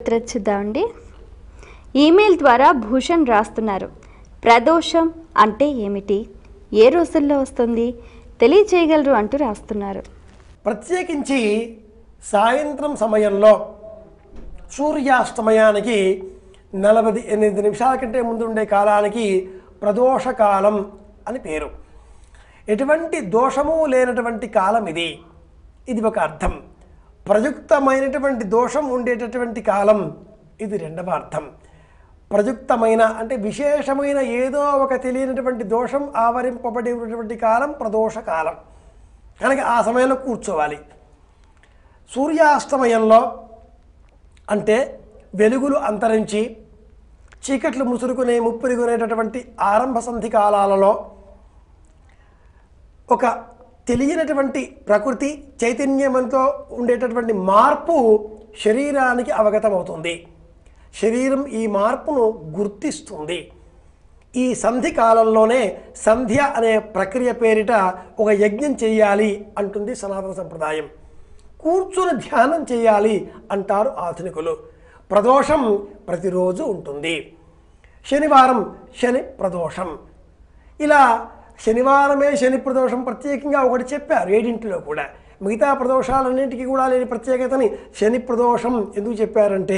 చూద్దామండి ఈమెయిల్ ద్వారా భూషణ్ రాస్తున్నారు ప్రదోషం అంటే ఏమిటి ఏ రోజుల్లో వస్తుంది తెలియచేయగలరు అంటూ రాస్తున్నారు ప్రత్యేకించి సాయంత్రం సమయంలో సూర్యాస్తమయానికి నలభై ఎనిమిది నిమిషాల కంటే ముందు ఉండే కాలానికి ప్రదోషకాలం అని పేరు ఎటువంటి దోషము లేనటువంటి కాలం ఇది ఇది ఒక అర్థం ప్రయుక్తమైనటువంటి దోషం ఉండేటటువంటి కాలం ఇది రెండవ అర్థం ప్రయుక్తమైన అంటే విశేషమైన ఏదో ఒక తెలియనటువంటి దోషం ఆవరింపబడి ఉన్నటువంటి కాలం ప్రదోష కాలం కనుక ఆ సమయంలో కూర్చోవాలి సూర్యాస్తమయంలో అంటే వెలుగులు అంతరించి చీకట్లు ముసురుకునే ముప్పిరుగునేటటువంటి ఆరంభ సంధి కాలాలలో ఒక తెలియనటువంటి ప్రకృతి చైతన్యమంతో ఉండేటటువంటి మార్పు శరీరానికి అవగతమవుతుంది శరీరం ఈ మార్పును గుర్తిస్తుంది ఈ సంధి కాలంలోనే సంధ్య అనే ప్రక్రియ పేరిట ఒక యజ్ఞం చేయాలి అంటుంది సనాతన సంప్రదాయం కూర్చుని ధ్యానం చేయాలి అంటారు ఆధునికులు ప్రదోషం ప్రతిరోజు ఉంటుంది శనివారం శని ప్రదోషం ఇలా శనివారమే శని ప్రదోషం ప్రత్యేకంగా ఒకటి చెప్పారు ఏడింటిలో కూడా మిగతా ప్రదోషాలన్నింటికీ కూడా లేని ప్రత్యేకతని శని ప్రదోషం ఎందుకు చెప్పారంటే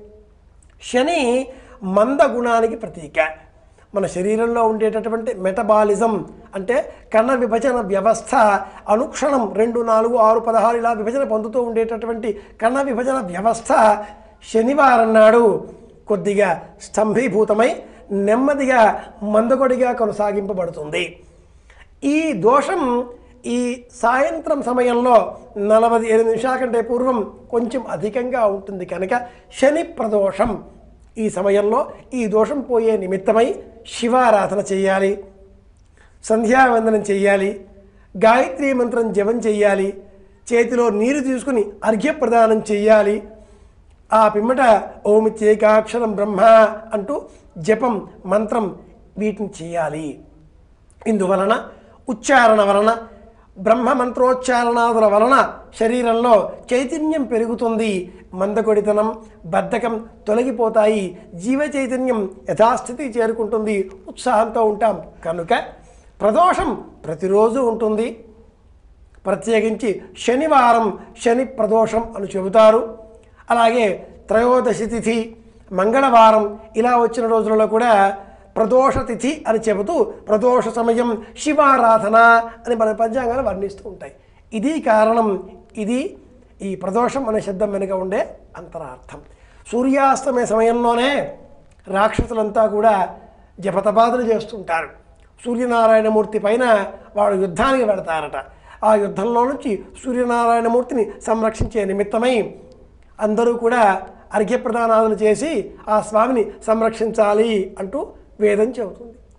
శని మంద గుణానికి ప్రతీక మన శరీరంలో ఉండేటటువంటి మెటబాలిజం అంటే కణ విభజన వ్యవస్థ అనుక్షణం రెండు నాలుగు ఆరు పదహారు ఇలా విభజన పొందుతూ ఉండేటటువంటి కణ విభజన వ్యవస్థ శనివారం నాడు కొద్దిగా స్తంభీభూతమై నెమ్మదిగా మందకొడిగా కొనసాగింపబడుతుంది ఈ దోషం ఈ సాయంత్రం సమయంలో నలభై ఎనిమిది నిమిషాల కంటే పూర్వం కొంచెం అధికంగా ఉంటుంది కనుక శని ప్రదోషం ఈ సమయంలో ఈ దోషం పోయే నిమిత్తమై శివారాధన చేయాలి సంధ్యావందనం చేయాలి గాయత్రి మంత్రం జపం చేయాలి చేతిలో నీరు తీసుకుని అర్ఘ్యప్రదానం చేయాలి ఆ పిమ్మట ఓమిత్యేకాక్షరం బ్రహ్మ అంటూ జపం మంత్రం వీటిని చేయాలి ఇందువలన ఉచ్చారణ వలన బ్రహ్మ మంత్రోచ్చారణాదుల వలన శరీరంలో చైతన్యం పెరుగుతుంది మందకొడితనం బద్ధకం తొలగిపోతాయి జీవ చైతన్యం యథాస్థితి చేరుకుంటుంది ఉత్సాహంతో ఉంటాం కనుక ప్రదోషం ప్రతిరోజు ఉంటుంది ప్రత్యేకించి శనివారం శని ప్రదోషం అని చెబుతారు అలాగే త్రయోదశి తిథి మంగళవారం ఇలా వచ్చిన రోజులలో కూడా ప్రదోష తిథి అని చెబుతూ ప్రదోష సమయం శివారాధన అని మన పంచాంగాలు వర్ణిస్తూ ఉంటాయి ఇది కారణం ఇది ఈ ప్రదోషం అనే శబ్దం వెనుక ఉండే అంతరార్థం సూర్యాస్తమయ సమయంలోనే రాక్షసులంతా కూడా జపతపాదులు చేస్తుంటారు సూర్యనారాయణమూర్తి పైన వాడు యుద్ధానికి వెళతారట ఆ యుద్ధంలో నుంచి సూర్యనారాయణమూర్తిని సంరక్షించే నిమిత్తమై అందరూ కూడా అర్ఘ్యప్రదానాదులు చేసి ఆ స్వామిని సంరక్షించాలి అంటూ వేదం చెబుతుంది